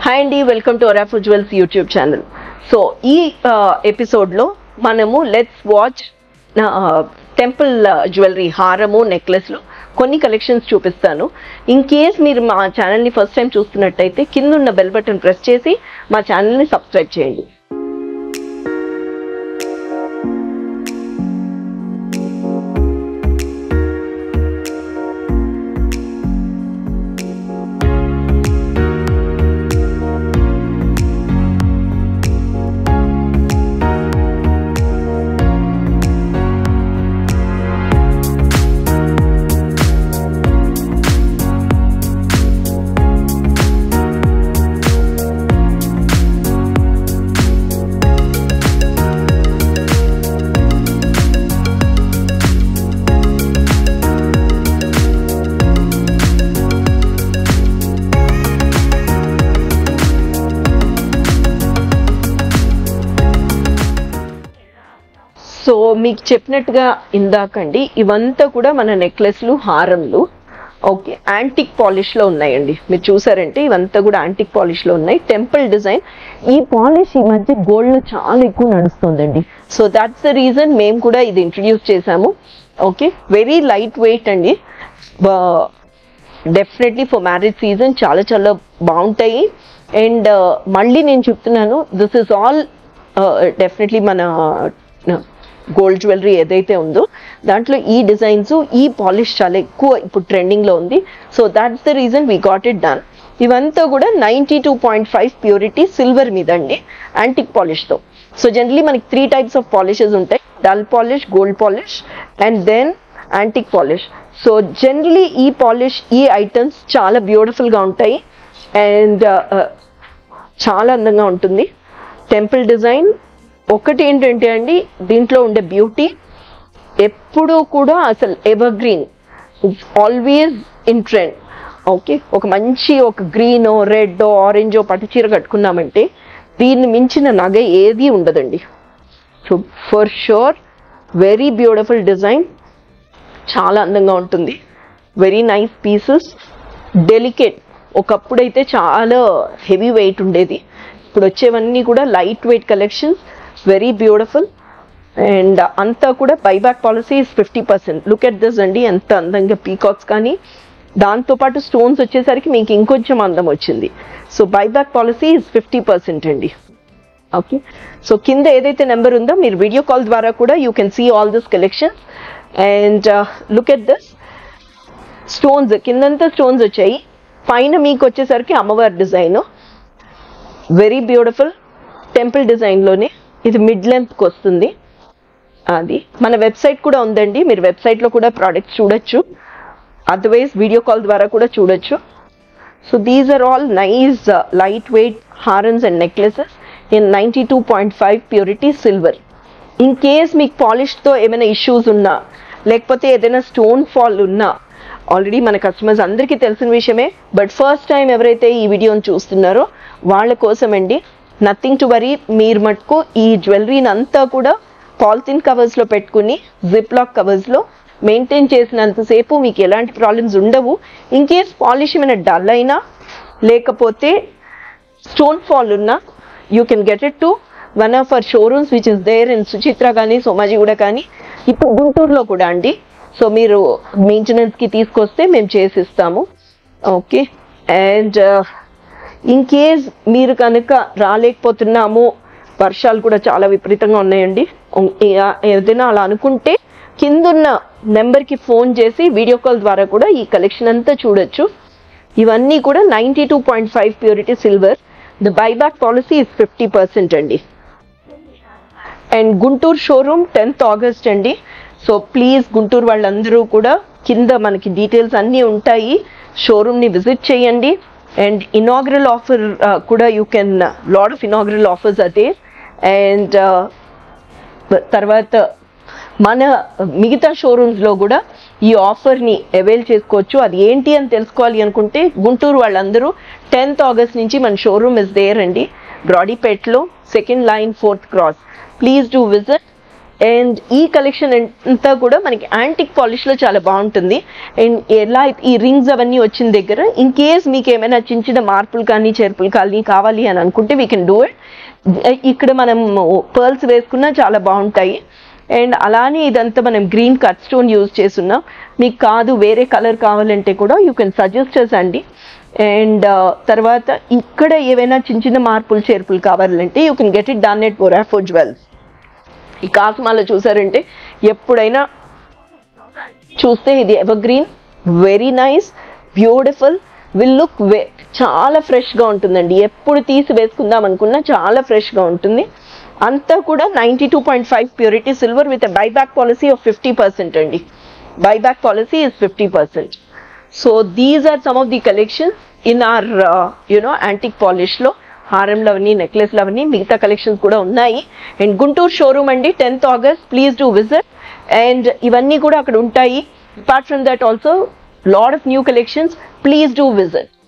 hi అండి welcome to Orafo jewels YouTube channel so ఈ ఎపిసోడ్లో మనము లెట్స్ వాచ్ టెంపుల్ జ్యువెలరీ హారము నెక్లెస్లు కొన్ని కలెక్షన్స్ చూపిస్తాను ఇన్ కేస్ మీరు మా ఛానల్ని ఫస్ట్ టైం చూస్తున్నట్టయితే కింద ఉన్న బెల్ బటన్ ప్రెస్ చేసి మా ఛానల్ని సబ్స్క్రైబ్ చేయండి సో మీకు చెప్పినట్టుగా ఇందాకండి ఇవంతా కూడా మన నెక్లెస్లు హారంలు ఓకే యాంటిక్ పాలిష్లో ఉన్నాయండి మీరు చూసారంటే ఇవంతా కూడా యాంటిక్ పాలిష్లో ఉన్నాయి టెంపుల్ డిజైన్ ఈ పాలిష్ ఈ మధ్య గోల్డ్లో చాలా ఎక్కువ నడుస్తుందండి సో దాట్స్ ద రీజన్ మేము కూడా ఇది ఇంట్రడ్యూస్ చేసాము ఓకే వెరీ లైట్ వెయిట్ అండి డెఫినెట్లీ ఫర్ మ్యారేజ్ సీజన్ చాలా చాలా బాగుంటాయి అండ్ మళ్ళీ నేను చెప్తున్నాను దిస్ ఇస్ ఆల్ డెఫినెట్లీ మన గోల్డ్ జ్యువెలరీ ఏదైతే ఉందో దాంట్లో ఈ డిజైన్స్ ఈ పాలిష్ చాలా ఎక్కువ ఇప్పుడు ట్రెండింగ్లో ఉంది so that's the reason we got it done ఇవంతా కూడా ninety two point five purity silver మీద అండి యాంటిక్ పాలిష్తో సో జనరలీ మనకి త్రీ టైప్స్ ఆఫ్ పాలిషెస్ ఉంటాయి dull polish gold polish and then antique polish so generally ఈ polish ఈ items చాలా బ్యూటిఫుల్గా ఉంటాయి అండ్ చాలా అందంగా ఉంటుంది టెంపుల్ డిజైన్ ఒకటి ఏంటంటే అండి దీంట్లో ఉండే బ్యూటీ ఎప్పుడూ కూడా అసలు evergreen always in trend okay ఒక మంచి ఒక గ్రీనో రెడ్ ఆరెంజో పట్టు చీర కట్టుకున్నామంటే దీన్ని మించిన నగ ఏది ఉండదండి so for sure very beautiful design చాలా అందంగా ఉంటుంది వెరీ నైస్ పీసెస్ డెలికేట్ ఒకప్పుడైతే చాలా హెవీ వెయిట్ ఉండేది ఇప్పుడు వచ్చేవన్నీ కూడా light weight collections very beautiful and అంతా కూడా buyback policy is fifty percent look at this అండి ఎంత అందంగా పీకాక్స్ కానీ దాంతోపాటు స్టోన్స్ వచ్చేసరికి మీకు ఇంకొంచెం అందం వచ్చింది so buyback policy is fifty percent అండి ఓకే సో కింద ఏదైతే నెంబర్ ఉందో మీరు వీడియో కాల్ ద్వారా కూడా you can see all this collections and look at this stones కిందంతా స్టోన్స్ వచ్చాయి పైన మీకు వచ్చేసరికి అమ్మవారి డిజైన్ వెరీ బ్యూటిఫుల్ టెంపుల్ డిజైన్లోనే ఇది మిడ్ లెంత్కి వస్తుంది అది మన వెబ్సైట్ కూడా ఉందండి మీరు వెబ్సైట్లో కూడా ప్రోడక్ట్స్ చూడొచ్చు అదర్వైజ్ వీడియో కాల్ ద్వారా కూడా చూడొచ్చు so these are all nice light weight హారన్స్ and necklaces in ninety two point five purity silver in case మీకు పాలిష్తో ఏమైనా ఇష్యూస్ ఉన్నా లేకపోతే ఏదైనా స్టోన్ ఫాల్ ఉన్నా ఆల్రెడీ మన కస్టమర్స్ అందరికీ తెలిసిన విషయమే బట్ ఫస్ట్ టైం ఎవరైతే ఈ వీడియోని చూస్తున్నారో వాళ్ళ కోసమండి నథింగ్ టు వరీ మీరు మటుకు ఈ జ్యువెలరీని అంతా కూడా పాలిథిన్ కవర్స్లో పెట్టుకుని జిప్ లాక్ కవర్స్లో మెయింటైన్ చేసినంతసేపు మీకు ఎలాంటి ప్రాబ్లమ్స్ ఉండవు ఇన్ కేస్ పాలిష్ ఏమైనా డల్ అయినా లేకపోతే స్టోన్ ఫాల్ ఉన్నా you can get it to one of our showrooms which is there in Suchitra కానీ సోమాజిగూడ కానీ ఇప్పుడు గుంటూరులో కూడా అండి సో మీరు మెయింటెనెన్స్కి తీసుకొస్తే మేము చేసిస్తాము ఓకే అండ్ ఇన్ కేస్ మీరు కనుక రాలేకపోతున్నాము వర్షాలు కూడా చాలా విపరీతంగా ఉన్నాయండి ఏదైనా అలా అనుకుంటే కిందున్న నెంబర్కి ఫోన్ చేసి వీడియో కాల్ ద్వారా కూడా ఈ కలెక్షన్ అంతా చూడొచ్చు ఇవన్నీ కూడా ninety two point five purity silver the buyback policy is fifty percent అండి and Guntur showroom tenth August అండి సో ప్లీజ్ గుంటూరు వాళ్ళందరూ కూడా కింద మనకి డీటెయిల్స్ అన్నీ ఉంటాయి షోరూమ్ని విజిట్ చేయండి అండ్ ఇనాగ్రల్ ఆఫర్ కూడా you can lot of inaugural offers అదే అండ్ తర్వాత మన మిగతా షోరూమ్స్లో కూడా ఈ ఆఫర్ని అవైల్ చేసుకోవచ్చు అది ఏంటి అని తెలుసుకోవాలి అనుకుంటే గుంటూరు వాళ్ళందరూ టెన్త్ ఆగస్ట్ నుంచి మన షోరూమ్ ఇస్ దేర్ అండి బ్రాడీపేట్లో second line fourth cross please do visit and ఈ కలెక్షన్ అంతా కూడా మనకి యాంటిక్ పాలిష్లో చాలా బాగుంటుంది అండ్ ఎలా ఈ రింగ్స్ అవన్నీ వచ్చిన దగ్గర ఇన్ కేస్ మీకు ఏమైనా చిన్న చిన్న మార్పులు కానీ చేర్పులు కానీ కావాలి అని అనుకుంటే వీ కెన్ డూ ఇట్ ఇక్కడ మనం పర్ల్స్ వేసుకున్నా చాలా బాగుంటాయి అండ్ అలానే ఇదంతా మనం గ్రీన్ కట్ స్టోన్ యూజ్ చేస్తున్నాం మీకు కాదు వేరే కలర్ కావాలంటే కూడా యూ కెన్ సజెస్ట్ అండి అండ్ తర్వాత ఇక్కడ ఏవైనా చిన్న చిన్న మార్పులు చేర్పులు కావాలంటే you can get it done at Orafo jewels ఈ కాస్మాలో చూసారంటే ఎప్పుడైనా చూస్తే ఇది evergreen very nice beautiful will look way చాలా ఫ్రెష్గా ఉంటుందండి ఎప్పుడు తీసి వేసుకుందాం అనుకున్నా చాలా ఫ్రెష్గా ఉంటుంది అంతా కూడా ninety two point five purity silver with buyback policy of fifty percent అండి buyback policy is fifty percent so these are some of the collections in our you know antique పాలిష్లో హారంలో అవన్నీ నెక్లెస్లు అవన్నీ మిగతా కలెక్షన్స్ కూడా ఉన్నాయి అండ్ గుంటూరు షోరూమ్ అండి tenth August please do visit and ఇవన్నీ కూడా అక్కడ ఉంటాయి apart from that also lot of new collections please do visit